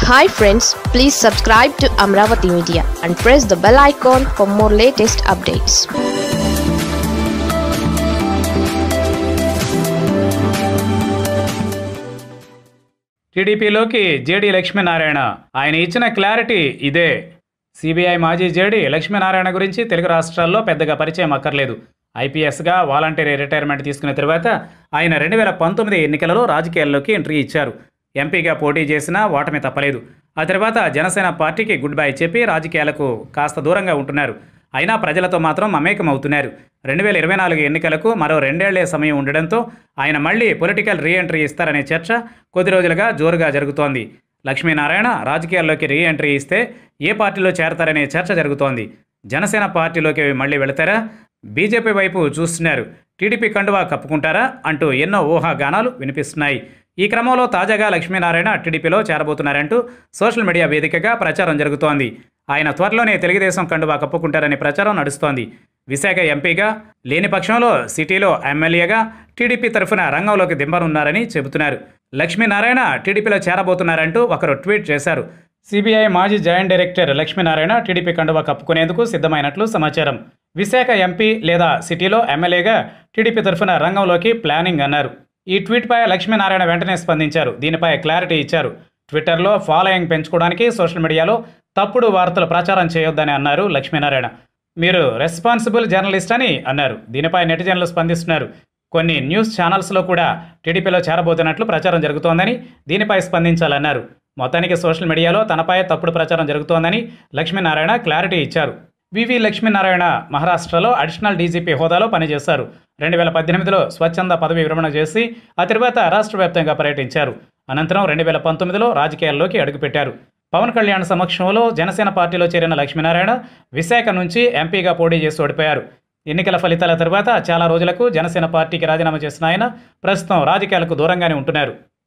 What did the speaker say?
hi friends please subscribe to Amaravati media and press the bell icon for more latest updates టీడీపీలోకి JD Lakshminarayana ఆయన ఇచ్చిన clarity ఇదే CBI మాజీ JD Lakshminarayana గురించి తెలుగు రాష్ట్రాల్లో పెద్దగా పరిచయం అక్కర్లేదు ఐపీఎస్గా వాలంటరీ రిటైర్మెంట్ తీసుకున్న తర్వాత ఆయన రెండు వేల పంతొమ్మిది ఎన్నికలలో రాజకీయాల్లోకి ఎంట్రీ ఇచ్చారు ఎంపీగా పోటీ చేసినా ఓటమి తప్పలేదు ఆ తర్వాత జనసేన పార్టీకి గుడ్ బై చెప్పి రాజకీయాలకు కాస్త దూరంగా ఉంటున్నారు అయినా ప్రజలతో మాత్రం మమేకం అవుతున్నారు రెండు వేల ఇరవై నాలుగు ఎన్నికలకు మరో రెండేళ్లే సమయం ఉండడంతో ఆయన మళ్ళీ పొలిటికల్ రీ ఎంట్రీ ఇస్తారనే చర్చ కొద్ది రోజులుగా జోరుగా జరుగుతోంది లక్ష్మీనారాయణ రాజకీయాల్లోకి రీ ఎంట్రీ ఇస్తే ఏ పార్టీలో చేరతారనే చర్చ జరుగుతోంది జనసేన పార్టీలోకి మళ్ళీ వెళతారా బీజేపీ వైపు చూస్తున్నారు టీడీపీ కండువా కప్పుకుంటారా అంటూ ఎన్నో ఊహాగానాలు వినిపిస్తున్నాయి ఈ క్రమంలో తాజాగా లక్ష్మీనారాయణ టీడీపీలో చేరబోతున్నారంటూ సోషల్ మీడియా వేదికగా ప్రచారం జరుగుతోంది ఆయన త్వరలోనే తెలుగుదేశం కండువా కప్పుకుంటారనే ప్రచారం నడుస్తోంది విశాఖ ఎంపీగా లేని పక్షంలో సిటీలో ఎమ్మెల్యేగా టీడీపీ తరఫున రంగంలోకి దింపనున్నారని చెబుతున్నారు లక్ష్మీనారాయణ టీడీపీలో చేరబోతున్నారంటూ ఒకరు ట్వీట్ చేశారు సిబిఐ మాజీ జాయింట్ డైరెక్టర్ లక్ష్మీనారాయణ టీడీపీ కండువా కప్పుకునేందుకు సిద్ధమైనట్లు సమాచారం విశాఖ ఎంపీ లేదా సిటీలో ఎమ్మెల్యేగా టీడీపీ తరఫున రంగంలోకి ప్లానింగ్ అన్నారు ఈ ట్వీట్పై లక్ష్మీనారాయణ వెంటనే స్పందించారు దీనిపై క్లారిటీ ఇచ్చారు ట్విట్టర్లో ఫాలోయింగ్ పెంచుకోవడానికి సోషల్ మీడియాలో తప్పుడు వార్తలు ప్రచారం చేయొద్దని అన్నారు లక్ష్మీనారాయణ మీరు రెస్పాన్సిబుల్ జర్నలిస్ట్ అని అన్నారు దీనిపై నెటిజన్లు స్పందిస్తున్నారు కొన్ని న్యూస్ ఛానల్స్లో కూడా టీడీపీలో చేరబోతున్నట్లు ప్రచారం జరుగుతోందని దీనిపై స్పందించాలన్నారు మొత్తానికి సోషల్ మీడియాలో తనపై తప్పుడు ప్రచారం జరుగుతోందని లక్ష్మీనారాయణ క్లారిటీ ఇచ్చారు వివి లక్ష్మీనారాయణ మహారాష్ట్రలో అడిషనల్ డీజీపీ హోదాలో పనిచేశారు రెండు వేల పద్దెనిమిదిలో స్వచ్ఛంద పదవి విరమణ చేసి ఆ తర్వాత రాష్ట్ర వ్యాప్తంగా పర్యటించారు అనంతరం రెండు వేల పంతొమ్మిదిలో రాజకీయాల్లోకి అడుగుపెట్టారు పవన్ కళ్యాణ్ సమక్షంలో జనసేన పార్టీలో చేరిన లక్ష్మీనారాయణ విశాఖ నుంచి ఎంపీగా పోటీ చేసి ఓడిపోయారు ఎన్నికల ఫలితాల తర్వాత చాలా రోజులకు జనసేన పార్టీకి రాజీనామా చేసిన ఆయన ప్రస్తుతం రాజకీయాలకు దూరంగానే ఉంటున్నారు